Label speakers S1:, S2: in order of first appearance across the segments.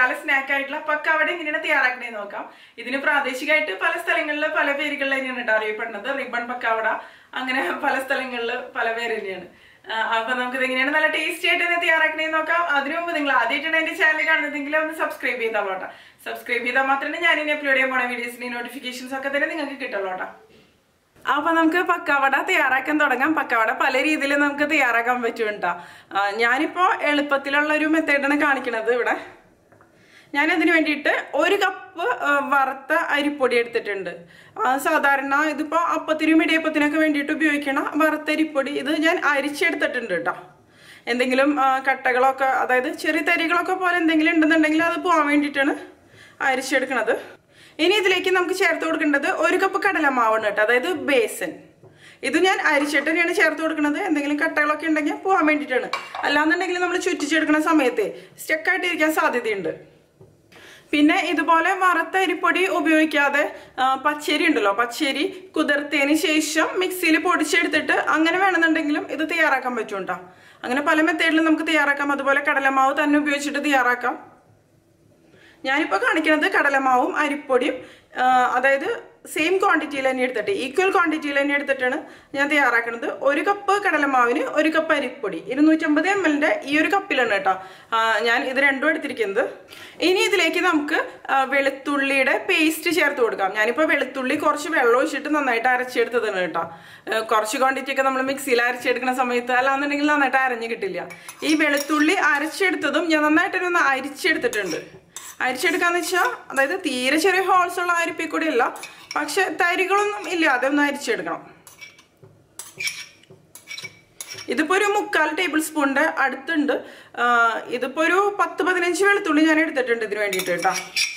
S1: മഴക്കാല സ്നാക്ക് ആയിട്ടുള്ള പക്കാവട എങ്ങനെയാണ് തയ്യാറാക്കണേന്ന് നോക്കാം ഇതിന് പ്രാദേശികമായിട്ട് പല സ്ഥലങ്ങളിൽ പല പേരുകളിൽ തന്നെയാണ് കേട്ടോ അറിയപ്പെടുന്നത് റിബൺ പക്കാവട അങ്ങനെ പല സ്ഥലങ്ങളിൽ പല പേര് തന്നെയാണ് ആ, അപ്പൊ നമുക്ക് ഇതെങ്ങനെയാണ് നല്ല ടേസ്റ്റി ആയിട്ട് തന്നെ തയ്യാറാക്കണേന്ന് നോക്കാം അതിനു മുമ്പ് നിങ്ങൾ ആദ്യമായിട്ടാണ് എന്റെ ചാനൽ കാണുന്നതെങ്കിൽ ഒന്ന് സബ്സ്ക്രൈബ് ചെയ്താൽ കേട്ടോ സബ്സ്ക്രൈബ് ചെയ്താൽ മാത്രമേ ഞാൻ ഇനി അപ്ലോഡ് ചെയ്യാൻ പോണ വീഡിയോസിന്റെ നോട്ടിഫിക്കേഷൻസ് ഒക്കെ തന്നെ നിങ്ങൾക്ക് കിട്ടുള്ളൂ കേട്ടോ അപ്പൊ നമുക്ക് പക്കാവട തയ്യാറാക്കാൻ തുടങ്ങാം പക്കാവട പല രീതിയിൽ നമുക്ക് തയ്യാറാക്കാൻ പറ്റും കേട്ടോ ആ, ഞാനിപ്പോ എളുപ്പത്തിലുള്ള ഒരു മെത്തേഡാണ് കാണിക്കണത് ഇവിടെ ഞാൻ അതിന് വേണ്ടിയിട്ട് ഒരു കപ്പ് ആ, വറുത്ത അരിപ്പൊടി എടുത്തിട്ടുണ്ട് ആ, സാധാരണ ഇതിപ്പോ അപ്പത്തിനും ഇടിയപ്പത്തിനൊക്കെ വേണ്ടിയിട്ട് ഉപയോഗിക്കണ വറുത്ത അരിപ്പൊടി ഇത് ഞാൻ അരിച്ചെടുത്തിട്ടുണ്ട് കേട്ടോ എന്തെങ്കിലും ആ, കട്ടകളൊക്കെ അതായത് ചെറിയ തരികളൊക്കെ പോലെ എന്തെങ്കിലും ഉണ്ടെന്നുണ്ടെങ്കിൽ അത് പോകാൻ വേണ്ടിയിട്ടാണ് അരിച്ചെടുക്കണത് ഇനി ഇതിലേക്ക് നമുക്ക് ചേർത്ത് കൊടുക്കേണ്ടത് ഒരു കപ്പ് കടലമാവാണ് കേട്ടോ അതായത് ബേസൻ ഇത് ഞാൻ അരിച്ചിട്ട് തന്നെയാണ് ചേർത്ത് കൊടുക്കുന്നത് എന്തെങ്കിലും കട്ടകളൊക്കെ ഉണ്ടെങ്കിൽ പോകാൻ വേണ്ടിയിട്ടാണ് അല്ലാന്നുണ്ടെങ്കിൽ നമ്മൾ ചുറ്റിച്ചെടുക്കുന്ന സമയത്ത് സ്റ്റക്കായിട്ട് ഇരിക്കാൻ സാധ്യതയുണ്ട് പിന്നെ ഇതുപോലെ വറുത്ത അരിപ്പൊടി ഉപയോഗിക്കാതെ ആ, പച്ചരി ഉണ്ടല്ലോ പച്ചരി കുതിർത്തതിന് ശേഷം മിക്സിയിൽ പൊടിച്ചെടുത്തിട്ട് അങ്ങനെ വേണമെന്നുണ്ടെങ്കിലും ഇത് തയ്യാറാക്കാൻ പറ്റും കേട്ടോ അങ്ങനെ പല മെത്തേഡിലും നമുക്ക് തയ്യാറാക്കാം അതുപോലെ കടലമാവ് തന്നെ ഉപയോഗിച്ചിട്ട് തയ്യാറാക്കാം ഞാനിപ്പോൾ കാണിക്കുന്നത് കടലമാവും അരിപ്പൊടിയും ആ, അതായത് സെയിം ക്വാണ്ടിറ്റിയിൽ തന്നെ എടുത്തിട്ട് ഈക്വൽ ക്വാണ്ടിറ്റിയിൽ തന്നെ എടുത്തിട്ടാണ് ഞാൻ തയ്യാറാക്കുന്നത് ഒരു കപ്പ് കടലമാവിന് ഒരു കപ്പ് അരിപ്പൊടി ഇരുന്നൂറ്റമ്പത് എം എല്ലിന്റെ ഈ ഒരു കപ്പിലാണ് കേട്ടോ ആ, ഞാൻ ഇത് രണ്ടും എടുത്തിരിക്കുന്നത് ഇനി ഇതിലേക്ക് നമുക്ക് ആ, വെളുത്തുള്ളിയുടെ പേസ്റ്റ് ചേർത്ത് കൊടുക്കാം ഞാനിപ്പോൾ വെളുത്തുള്ളി കുറച്ച് വെള്ളം ഒഴിച്ചിട്ട് നന്നായിട്ട് അരച്ചെടുത്തതാണ് കേട്ടോ ആ, കുറച്ച് ക്വാണ്ടിറ്റി ഒക്കെ നമ്മൾ മിക്സിയിൽ അരച്ചെടുക്കുന്ന സമയത്ത് അല്ലാന്നുണ്ടെങ്കിൽ നന്നായിട്ട് അരഞ്ഞു കിട്ടില്ല ഈ വെളുത്തുള്ളി അരച്ചെടുത്തതും ഞാൻ നന്നായിട്ടൊന്ന് അരിച്ചെടുത്തിട്ടുണ്ട് അരിച്ചെടുക്കാന്ന് വെച്ചാൽ അതായത് തീരെ ചെറിയ ഹോൾസ് ഉള്ള അരിപ്പി കൂടി അല്ല പക്ഷെ തരികളൊന്നും ഇല്ലാതെ ഒന്ന് അരിച്ചെടുക്കണം ഇതിപ്പോ ഒരു മുക്കാൽ ടേബിൾ സ്പൂണിന്റെ അടുത്തുണ്ട് ആ, ഇതിപ്പോ ഒരു പത്ത് പതിനഞ്ച് വെളുത്തുള്ളി ഞാൻ എടുത്തിട്ടുണ്ട് ഇതിന് വേണ്ടിയിട്ട് കേട്ടോ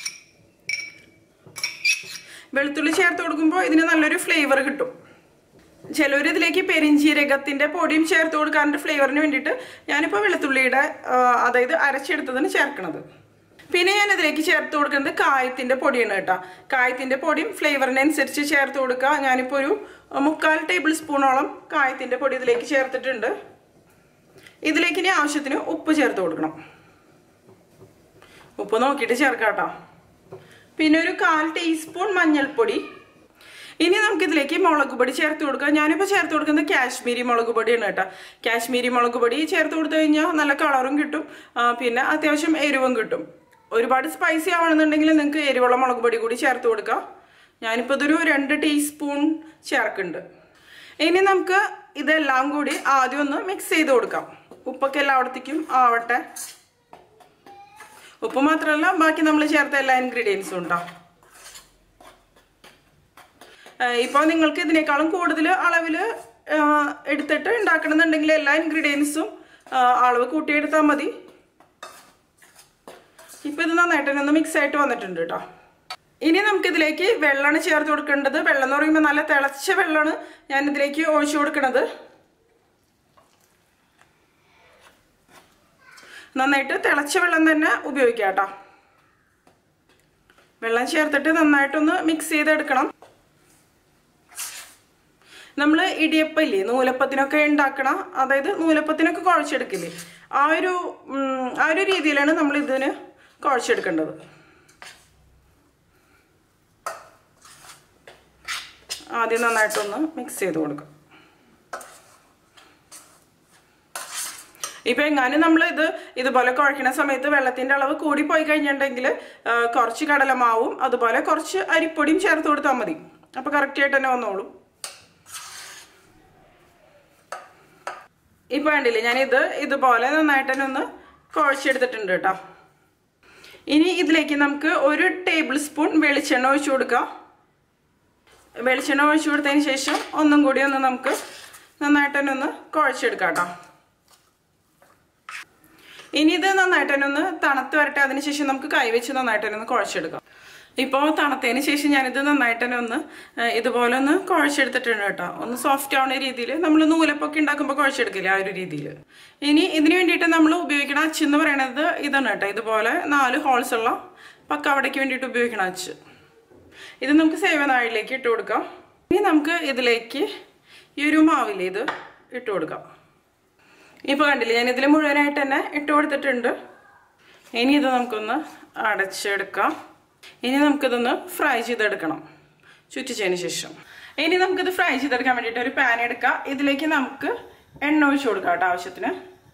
S1: വെളുത്തുള്ളി ചേർത്ത് കൊടുക്കുമ്പോൾ ഇതിന് നല്ലൊരു ഫ്ലേവർ കിട്ടും ചിലർ ഇതിലേക്ക് പെരിഞ്ചീരകത്തിന്റെ പൊടിയും ചേർത്ത് കൊടുക്കാറുണ്ട് ഫ്ലേവറിന് വേണ്ടിയിട്ട് ഞാനിപ്പോൾ വെളുത്തുള്ളിയുടെ ആ, അതായത് അരച്ചെടുത്തതിന് ചേർക്കണത് പിന്നെ ഞാൻ ഇതിലേക്ക് ചേർത്ത് കൊടുക്കുന്നത് കായത്തിന്റെ പൊടിയാണ് കേട്ടോ കായത്തിന്റെ പൊടിയും ഫ്ലേവറിനനുസരിച്ച് ചേർത്ത് കൊടുക്കുക ഞാനിപ്പോൾ ഒരു മുക്കാൽ ടേബിൾ സ്പൂണോളം കായത്തിന്റെ പൊടി ഇതിലേക്ക് ചേർത്തിട്ടുണ്ട് ഇതിലേക്ക് ഇനി ആവശ്യത്തിന് ഉപ്പ് ചേർത്ത് കൊടുക്കണം ഉപ്പ് നോക്കിയിട്ട് ചേർക്കാം കേട്ടോ പിന്നെ ഒരു കാൽ ടീസ്പൂൺ മഞ്ഞൾപ്പൊടി ഇനി നമുക്ക് ഇതിലേക്ക് മുളക് പൊടി ചേർത്ത് കൊടുക്കാം ഞാനിപ്പോൾ ചേർത്ത് കൊടുക്കുന്നത് കാശ്മീരി മുളക് പൊടിയാണ് കേട്ടോ കാശ്മീരി മുളക് പൊടി ചേർത്ത് കൊടുത്തു കഴിഞ്ഞാൽ നല്ല കളറും കിട്ടും ആ, പിന്നെ അത്യാവശ്യം എരിവും കിട്ടും ഒരുപാട് സ്പൈസി ആവണമെന്നുണ്ടെങ്കിൽ നിങ്ങൾക്ക് എരിവുള്ള മുളക് പൊടി കൂടി ചേർത്ത് കൊടുക്കാം ഞാനിപ്പോൾ ഇതൊരു രണ്ട് ടീസ്പൂൺ ചേർക്കുന്നുണ്ട് ഇനി നമുക്ക് ഇതെല്ലാം കൂടി ആദ്യം ഒന്ന് മിക്സ് ചെയ്ത് കൊടുക്കാം ഉപ്പൊക്കെ എല്ലായിടത്തേക്കും ആവട്ടെ ഉപ്പ് മാത്രമല്ല ബാക്കി നമ്മൾ ചേർത്ത എല്ലാ ഇൻഗ്രീഡിയൻസും ഉണ്ടാവും ഇപ്പോൾ നിങ്ങൾക്ക് ഇതിനേക്കാളും കൂടുതൽ അളവിൽ എടുത്തിട്ട് ഉണ്ടാക്കണമെന്നുണ്ടെങ്കിൽ എല്ലാ ഇൻഗ്രീഡിയൻസും അളവ് കൂട്ടിയെടുത്താൽ മതി ഇപ്പം ഇത് നന്നായിട്ട് തന്നെ ഒന്ന് മിക്സ് ആയിട്ട് വന്നിട്ടുണ്ട് കേട്ടോ ഇനി നമുക്കിതിലേക്ക് വെള്ളമാണ് ചേർത്ത് കൊടുക്കേണ്ടത് വെള്ളം എന്ന് പറയുമ്പോൾ നല്ല തിളച്ച വെള്ളമാണ് ഞാൻ ഇതിലേക്ക് ഒഴിച്ചു കൊടുക്കുന്നത് നന്നായിട്ട് തിളച്ച വെള്ളം തന്നെ ഉപയോഗിക്കാം കേട്ടോ വെള്ളം ചേർത്തിട്ട് നന്നായിട്ടൊന്ന് മിക്സ് ചെയ്തെടുക്കണം നമ്മൾ ഇടിയപ്പം ഇല്ലേ നൂലപ്പത്തിനൊക്കെ ഉണ്ടാക്കണ അതായത് നൂലപ്പത്തിനൊക്കെ കുഴച്ചെടുക്കില്ലേ ആ ഒരു ഉം, ആ ഒരു രീതിയിലാണ് നമ്മൾ ഇതിന് കുഴച്ചെടുക്കേണ്ടത് ആദ്യം നന്നായിട്ടൊന്ന് മിക്സ് ചെയ്ത് കൊടുക്കാം ഇപ്പൊ എങ്ങാനും നമ്മൾ ഇത് ഇതുപോലെ കുഴക്കുന്ന സമയത്ത് വെള്ളത്തിന്റെ അളവ് കൂടി പോയി കഴിഞ്ഞിട്ടുണ്ടെങ്കിൽ ആ, കുറച്ച് കടലമാവും അതുപോലെ കുറച്ച് അരിപ്പൊടിയും ചേർത്ത് കൊടുത്താൽ മതി അപ്പൊ കറക്റ്റ് ആയിട്ട് തന്നെ വന്നോളും ഇപ്പൊ വേണ്ടില്ലേ ഞാൻ ഇത് ഇതുപോലെ നന്നായിട്ട് തന്നെ ഒന്ന് കുഴച്ചെടുത്തിട്ടുണ്ട് കേട്ടോ ഇനി ഇതിലേക്ക് നമുക്ക് ഒരു ടേബിൾ സ്പൂൺ വെളിച്ചെണ്ണ ഒഴിച്ചു കൊടുക്കാം വെളിച്ചെണ്ണ ഒഴിച്ചു കൊടുത്തതിന് ശേഷം ഒന്നും കൂടി ഒന്ന് നമുക്ക് നന്നായിട്ട് തന്നെ ഒന്ന് കുഴച്ചെടുക്കാം കേട്ടോ ഇനി ഇത് നന്നായിട്ട് തന്നെ ഒന്ന് തണുത്ത് വരട്ടെ അതിനുശേഷം നമുക്ക് കൈവച്ച് നന്നായിട്ട് തന്നെ ഒന്ന് കുഴച്ചെടുക്കാം ഇപ്പോൾ തണുത്തതിന് ശേഷം ഞാനിത് നന്നായിട്ട് തന്നെ ഒന്ന് ഏഹ്, ഇതുപോലെ ഒന്ന് കുഴച്ചെടുത്തിട്ടുണ്ട് കേട്ടോ ഒന്ന് സോഫ്റ്റ് ആവുന്ന രീതിയിൽ നമ്മൾ നൂലപ്പൊക്കെ ഉണ്ടാക്കുമ്പോൾ കുഴച്ചെടുക്കില്ലേ ആ ഒരു രീതിയിൽ ഇനി ഇതിന് വേണ്ടിയിട്ട് നമ്മൾ ഉപയോഗിക്കുന്ന അച്ച് എന്ന് പറയുന്നത് ഇതാണ് കേട്ടോ ഇതുപോലെ നാല് ഹോൾസ് ഉള്ള പക്കവടയ്ക്ക് വേണ്ടിയിട്ട് ഉപയോഗിക്കുന്ന അച്ച് ഇത് നമുക്ക് സേവനാഴിലേക്ക് ഇട്ട് കൊടുക്കാം ഇനി നമുക്ക് ഇതിലേക്ക് ഈ ഒരു മാവില്ലേ ഇത് ഇട്ട് കൊടുക്കാം ഇപ്പോൾ കണ്ടില്ലേ ഞാൻ ഇതിൽ മുഴുവനായിട്ട് തന്നെ ഇട്ട് കൊടുത്തിട്ടുണ്ട് ഇനി ഇത് നമുക്കൊന്ന് അടച്ചെടുക്കാം ഇനി നമുക്കിതൊന്ന് ഫ്രൈ ചെയ്തെടുക്കണം ചുറ്റിച്ചതിന് ശേഷം ഇനി നമുക്കിത് ഫ്രൈ ചെയ്തെടുക്കാൻ വേണ്ടിയിട്ട് ഒരു പാൻ എടുക്കാം ഇതിലേക്ക് നമുക്ക് എണ്ണ ഒഴിച്ചു കൊടുക്കാം കേട്ടോ ആവശ്യത്തിന്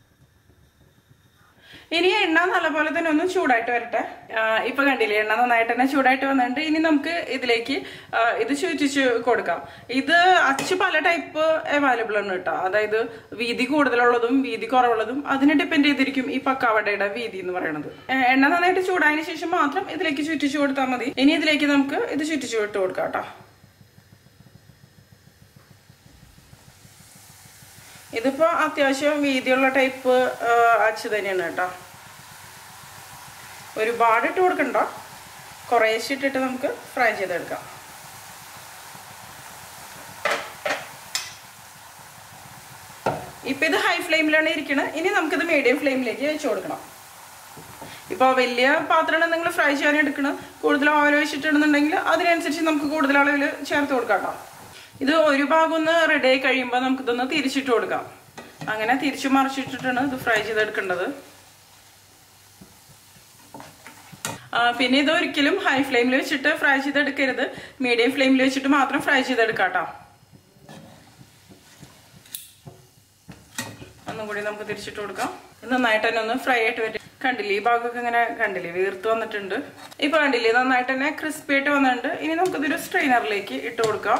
S1: ഇനി എണ്ണ നല്ലപോലെ തന്നെ ഒന്ന് ചൂടായിട്ട് വരട്ടെ ആ, ഇപ്പൊ കണ്ടില്ലേ എണ്ണ നന്നായിട്ട് തന്നെ ചൂടായിട്ട് വന്നിട്ടുണ്ട് ഇനി നമുക്ക് ഇതിലേക്ക് ആ, ഇത് ചുറ്റിച്ച് കൊടുക്കാം ഇത് അച്ച് പല ടൈപ്പ് അവൈലബിൾ ആണ് കേട്ടോ അതായത് വീതി കൂടുതലുള്ളതും വീതി കുറവുള്ളതും അതിനെ ഡിപ്പെൻഡ് ചെയ്തിരിക്കും ഈ പക്കാവടയുടെ വീതി എന്ന് പറയുന്നത് ഏ, എണ്ണ നന്നായിട്ട് ചൂടായതിനു ശേഷം മാത്രം ഇതിലേക്ക് ചുറ്റിച്ചു കൊടുത്താൽ മതി ഇനി ഇതിലേക്ക് നമുക്ക് ഇത് ചുറ്റിച്ചു വിട്ട് കൊടുക്കാം കേട്ടോ ഇതിപ്പോ അത്യാവശ്യം വീതിയുള്ള ടൈപ്പ് അച്ച് തന്നെയാണ് കേട്ടോ ഒരുപാട് ഇട്ട് കൊടുക്കണ്ട കുറേശ്ശെ ഇട്ടിട്ട് നമുക്ക് ഫ്രൈ ചെയ്തെടുക്കാം ഇപ്പൊ ഇത് ഹൈ ഫ്ലെയിമിലാണ് ഇരിക്കുന്നത് ഇനി നമുക്കിത് മീഡിയം ഫ്ലെയിമിലേക്ക് വെച്ച് കൊടുക്കണം ഇപ്പോൾ വലിയ പാത്രമാണ് നിങ്ങൾ ഫ്രൈ ചെയ്യാൻ എടുക്കണം കൂടുതൽ ഓയിൽ ഒഴിച്ചിട്ടുണ്ടെന്നുണ്ടെങ്കിൽ അതിനനുസരിച്ച് നമുക്ക് കൂടുതൽ അളവിൽ ചേർത്ത് കൊടുക്കാം കേട്ടോ ഇത് ഒരു ഭാഗം ഒന്ന് റെഡി ആയി കഴിയുമ്പോൾ നമുക്കിതൊന്ന് തിരിച്ചിട്ട് കൊടുക്കാം അങ്ങനെ തിരിച്ചു മറിച്ചിട്ടിട്ടാണ് ഇത് ഫ്രൈ ചെയ്തെടുക്കേണ്ടത് ആ, പിന്നെ ഇത് ഒരിക്കലും ഹൈ ഫ്ലെയിമിൽ വെച്ചിട്ട് ഫ്രൈ ചെയ്തെടുക്കരുത് മീഡിയം ഫ്ലെയിമിൽ വെച്ചിട്ട് മാത്രം ഫ്രൈ ചെയ്തെടുക്കാം കേട്ടോ ഒന്നും കൂടി നമുക്ക് തിരിച്ചിട്ട് കൊടുക്കാം ഇത് നന്നായിട്ട് തന്നെ ഒന്ന് ഫ്രൈ ആയിട്ട് വരും കണ്ടില്ലേ ഈ ഭാഗമൊക്കെ ഇങ്ങനെ കണ്ടില്ലേ വീർത്ത് വന്നിട്ടുണ്ട് ഇപ്പൊ കണ്ടില്ലേ നന്നായിട്ട് തന്നെ ക്രിസ്പി ആയിട്ട് വന്നിട്ടുണ്ട് ഇനി നമുക്കിതൊരു സ്ട്രെയിനറിലേക്ക് ഇട്ട് കൊടുക്കാം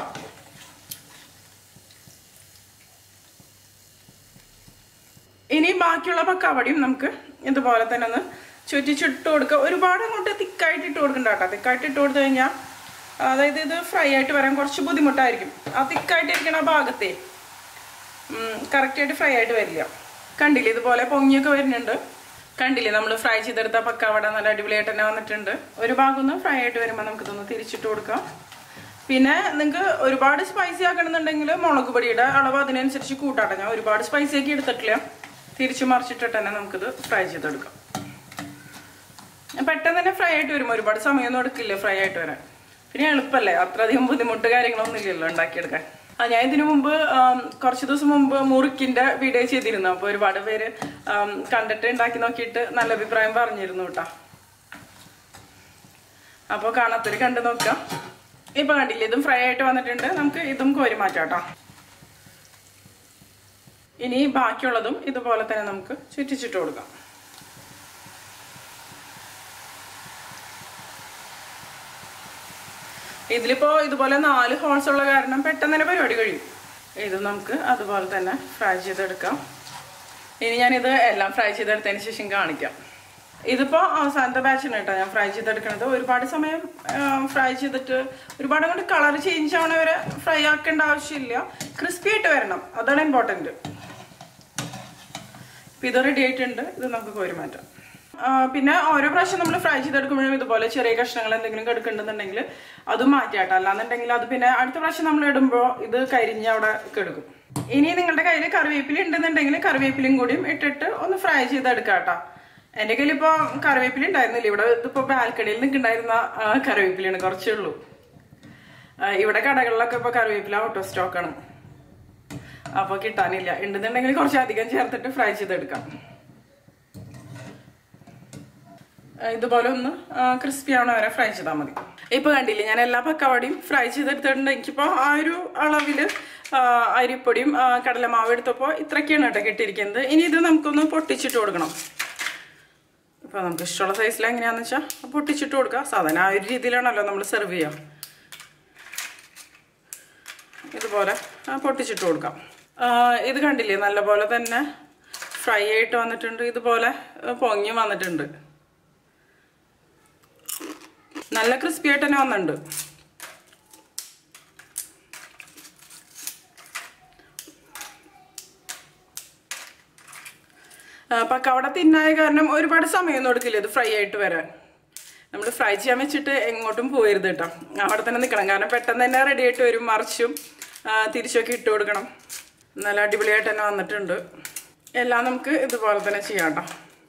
S1: ഇനി ബാക്കിയുള്ള പക്കാവടിയും നമുക്ക് ഇതുപോലെ തന്നെ ഒന്ന് ചുറ്റിച്ചിട്ട് കൊടുക്കുക ഒരുപാട് അങ്ങോട്ട് തിക്കായിട്ട് ഇട്ട് കൊടുക്കണ്ട കേട്ടോ തിക്കായിട്ട് ഇട്ട് കൊടുത്തു കഴിഞ്ഞാൽ അതായത് ഇത് ഫ്രൈ ആയിട്ട് വരാൻ കുറച്ച് ബുദ്ധിമുട്ടായിരിക്കും ആ തിക്കായിട്ട് ഇരിക്കണ ആ ഭാഗത്തെ കറക്റ്റായിട്ട് ഫ്രൈ ആയിട്ട് വരില്ല കണ്ടില്ലേ ഇതുപോലെ പൊങ്ങിയൊക്കെ വരുന്നുണ്ട് കണ്ടില്ലേ നമ്മൾ ഫ്രൈ ചെയ്തെടുത്ത പക്കാവട നല്ല അടിപൊളിയായിട്ട് തന്നെ വന്നിട്ടുണ്ട് ഒരു ഭാഗം ഒന്ന് ഫ്രൈ ആയിട്ട് വരുമ്പോൾ നമുക്ക് ഇതൊന്ന് തിരിച്ചിട്ട് കൊടുക്കാം പിന്നെ നിങ്ങൾക്ക് ഒരുപാട് സ്പൈസി ആക്കണമെന്നുണ്ടെങ്കിൽ മുളക് പൊടിയുടെ അളവ് അതിനനുസരിച്ച് കൂട്ടാട്ടെ ഞാൻ ഒരുപാട് സ്പൈസി ആക്കി എടുത്തിട്ടില്ല തിരിച്ചു മറിച്ചിട്ടിട്ട് തന്നെ നമുക്കിത് ഫ്രൈ ചെയ്തെടുക്കാം പെട്ടെന്ന് തന്നെ ഫ്രൈ ആയിട്ട് വരും ഒരുപാട് സമയമൊന്നും എടുക്കില്ല ഫ്രൈ ആയിട്ട് വരാൻ പിന്നെ എളുപ്പമല്ലേ അത്രയധികം ബുദ്ധിമുട്ട് കാര്യങ്ങളൊന്നും ഇല്ലല്ലോ ഉണ്ടാക്കിയെടുക്കാൻ ആ ഞാൻ ഇതിനു മുമ്പ് ആം, കുറച്ച് ദിവസം മുമ്പ് മുറുക്കിന്റെ വീഡിയോ ചെയ്തിരുന്നു അപ്പോൾ ഒരുപാട് പേര് ആം, കണ്ടിട്ട് ഉണ്ടാക്കി നോക്കിയിട്ട് നല്ല അഭിപ്രായം പറഞ്ഞിരുന്നു കേട്ടോ അപ്പോൾ കാണാത്തൊരു കണ്ടു നോക്കാം ഇപ്പൊ കണ്ടില്ലേ ഇതും ഫ്രൈ ആയിട്ട് വന്നിട്ടുണ്ട് നമുക്ക് ഇതും കോരി മാറ്റാം കേട്ടോ ഇനി ബാക്കിയുള്ളതും ഇതുപോലെ തന്നെ നമുക്ക് ചുറ്റിച്ചിട്ട് കൊടുക്കാം ഇതിലിപ്പോ ഇതുപോലെ നാല് ഹോൾസ് ഉള്ള കാരണം പെട്ടെന്ന് തന്നെ പരിപാടി കഴിയും ഇത് നമുക്ക് അതുപോലെ തന്നെ ഫ്രൈ ചെയ്തെടുക്കാം ഇനി ഞാനിത് എല്ലാം ഫ്രൈ ചെയ്തെടുത്തതിന് ശേഷം കാണിക്കാം ഇതിപ്പോ അവസാനത്തെ ബാച്ചിന് കേട്ടോ ഞാൻ ഫ്രൈ ചെയ്തെടുക്കണത് ഒരുപാട് സമയം ഫ്രൈ ചെയ്തിട്ട് ഒരുപാട് അങ്ങോട്ട് കളർ ചേഞ്ച് ആവണ വരെ ഫ്രൈ ആക്കേണ്ട ആവശ്യമില്ല ക്രിസ്പി ആയിട്ട് വരണം അതാണ് ഇമ്പോർട്ടൻറ്റ് ഇപ്പം ഇത് റെഡി ആയിട്ടുണ്ട് ഇത് നമുക്ക് കോരി മാറ്റാം ആ, പിന്നെ ഓരോ പ്രാവശ്യം നമ്മൾ ഫ്രൈ ചെയ്തെടുക്കുമ്പോഴും ഇതുപോലെ ചെറിയ കഷ്ണങ്ങൾ എന്തെങ്കിലും കെടുക്കുന്നുണ്ടെന്നുണ്ടെങ്കിൽ അത് മാറ്റിയാട്ടോ അല്ലാന്നുണ്ടെങ്കിൽ അത് പിന്നെ അടുത്ത പ്രാവശ്യം നമ്മൾ ഇടുമ്പോൾ ഇത് കരിഞ്ഞ് അവിടെ കെടുക്കും ഇനി നിങ്ങളുടെ കയ്യിൽ കറിവേപ്പില ഉണ്ടെന്നുണ്ടെങ്കിൽ കറിവേപ്പിലയും കൂടിയും ഇട്ടിട്ട് ഒന്ന് ഫ്രൈ ചെയ്തെടുക്കാം കേട്ടോ എന്റെ കയ്യിൽ ഇപ്പൊ കറിവേപ്പില ഉണ്ടായിരുന്നില്ല ഇവിടെ ഇതിപ്പോ ബാൽക്കണിയിൽ നിൽക്കുന്നുണ്ടായിരുന്ന ആ, കറിവേപ്പിലയാണ് കുറച്ചേ ഉള്ളൂ ആ, ഇവിടെ കടകളിലൊക്കെ ഇപ്പൊ കറിവേപ്പില ഔട്ട് ഓഫ് സ്റ്റോക്ക് ആണ് അപ്പൊ കിട്ടാനില്ല ഉണ്ടെന്നുണ്ടെങ്കിൽ കുറച്ച് അധികം ചേർത്തിട്ട് ഫ്രൈ ചെയ്തെടുക്കാം ആ, ഇതുപോലെ ഒന്ന് ക്രിസ്പി ആവണ വരെ ഫ്രൈ ചെയ്താൽ മതി ഇപ്പൊ കണ്ടില്ലേ ഞാൻ എല്ലാ പക്കവടിയും ഫ്രൈ ചെയ്തെടുത്തിട്ടുണ്ട് എനിക്കിപ്പോ ആ ഒരു അളവില് ആ, അരിപ്പൊടിയും ആ, കടലമാവ് എടുത്തപ്പോ ഇത്രയൊക്കെയാണ് കേട്ടോ കിട്ടിയിരിക്കുന്നത് ഇനി ഇത് നമുക്കൊന്ന് പൊട്ടിച്ചിട്ട് കൊടുക്കണം ഇപ്പൊ നമുക്ക് ഇഷ്ടമുള്ള സൈസിൽ എങ്ങനെയാന്ന് വെച്ചാൽ പൊട്ടിച്ചിട്ട് കൊടുക്കുക സാധാരണ ആ ഒരു രീതിയിലാണല്ലോ നമ്മൾ സെർവ് ചെയ്യുക ഇതുപോലെ ആ, പൊട്ടിച്ചിട്ട് കൊടുക്കാം ആ, ഇത് കണ്ടില്ലേ നല്ലപോലെ തന്നെ ഫ്രൈ ആയിട്ട് വന്നിട്ടുണ്ട് ഇതുപോലെ ആ, പൊങ്ങി വന്നിട്ടുണ്ട് നല്ല ക്രിസ്പി ആയിട്ട് തന്നെ വന്നിട്ടുണ്ട് ആ, പക്കവട തിന്നായ കാരണം ഒരുപാട് സമയമൊന്നും എടുക്കില്ല ഇത് ഫ്രൈ ആയിട്ട് വരാൻ നമ്മൾ ഫ്രൈ ചെയ്യാൻ വെച്ചിട്ട് എങ്ങോട്ടും പോയരുത് കേട്ടോ അവിടെ തന്നെ നിൽക്കണം കാരണം പെട്ടെന്ന് തന്നെ റെഡി ആയിട്ട് വരും മറിച്ചും ആ, തിരിച്ചൊക്കെ ഇട്ട് കൊടുക്കണം നല്ല അടിപൊളിയായിട്ട് തന്നെ വന്നിട്ടുണ്ട് എല്ലാം നമുക്ക് ഇതുപോലെ തന്നെ ചെയ്യാം കേട്ടോ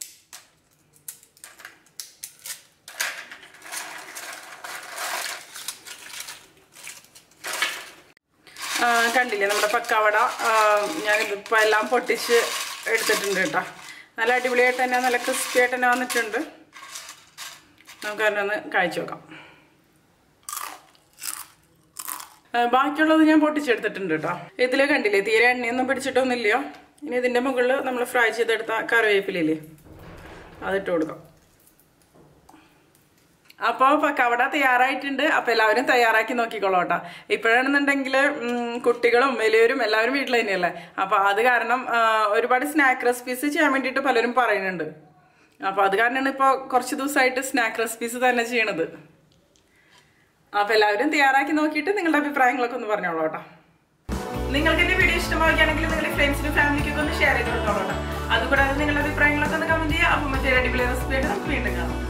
S1: ആ, കണ്ടില്ലേ നമ്മുടെ പക്കാവട ആ, ഞാനിതിപ്പോൾ എല്ലാം പൊട്ടിച്ച് എടുത്തിട്ടുണ്ട് കേട്ടോ നല്ല അടിപൊളിയായിട്ട് തന്നെ നല്ല ക്രിസ്പി ആയിട്ട് തന്നെ വന്നിട്ടുണ്ട് നമുക്ക് അതിനൊന്ന് കഴിച്ചു നോക്കാം ആ, ബാക്കിയുള്ളത് ഞാൻ പൊട്ടിച്ചെടുത്തിട്ടുണ്ട് കേട്ടോ ഇതിൽ കണ്ടില്ലേ തീരെ എണ്ണയൊന്നും പിടിച്ചിട്ടൊന്നുമില്ലയോ ഇനി ഇതിന്റെ മുകളിൽ നമ്മൾ ഫ്രൈ ചെയ്തെടുത്ത കറിവേപ്പിലയില്ലേ അതിട്ട് കൊടുക്കാം അപ്പോൾ പക്കവട തയ്യാറായിട്ടുണ്ട് അപ്പോൾ എല്ലാവരും തയ്യാറാക്കി നോക്കിക്കോളൂ കേട്ടോ ഇപ്പോഴാണെന്നുണ്ടെങ്കിൽ കുട്ടികളും വലിയവരും എല്ലാവരും വീട്ടിൽ തന്നെയല്ലേ അപ്പോൾ അത് കാരണം ആ, ഒരുപാട് സ്നാക്ക് റെസിപ്പീസ് ചെയ്യാൻ വേണ്ടിയിട്ട് പലരും പറയുന്നുണ്ട് അപ്പോൾ അത് കാരണമാണ് ഇപ്പോൾ കുറച്ച് ദിവസമായിട്ട് സ്നാക്ക് റെസിപ്പീസ് തന്നെ ചെയ്യണത് അപ്പോൾ എല്ലാവരും തയ്യാറാക്കി നോക്കിയിട്ട് നിങ്ങളുടെ അഭിപ്രായങ്ങളൊക്കെ ഒന്ന് പറഞ്ഞോളൂ കേട്ടോ നിങ്ങൾക്ക് എന്റെ വീഡിയോ ഇഷ്ടമാവുകയാണെങ്കിൽ നിങ്ങളുടെ ഫ്രണ്ട്സിനും ഫാമിലിക്കൊക്കെ ഒന്ന് ഷെയർ ചെയ്ത് കൊടുത്തോളൂ കേട്ടോ അതുകൂടാതെ നിങ്ങളുടെ അഭിപ്രായങ്ങളൊക്കെ ഒന്ന് കമന്റ് ചെയ്യുക അപ്പോൾ മറ്റൊരു അടിപൊളി റെസിപ്പി ആയിട്ട് നമുക്ക് വീണ്ടും കാണാം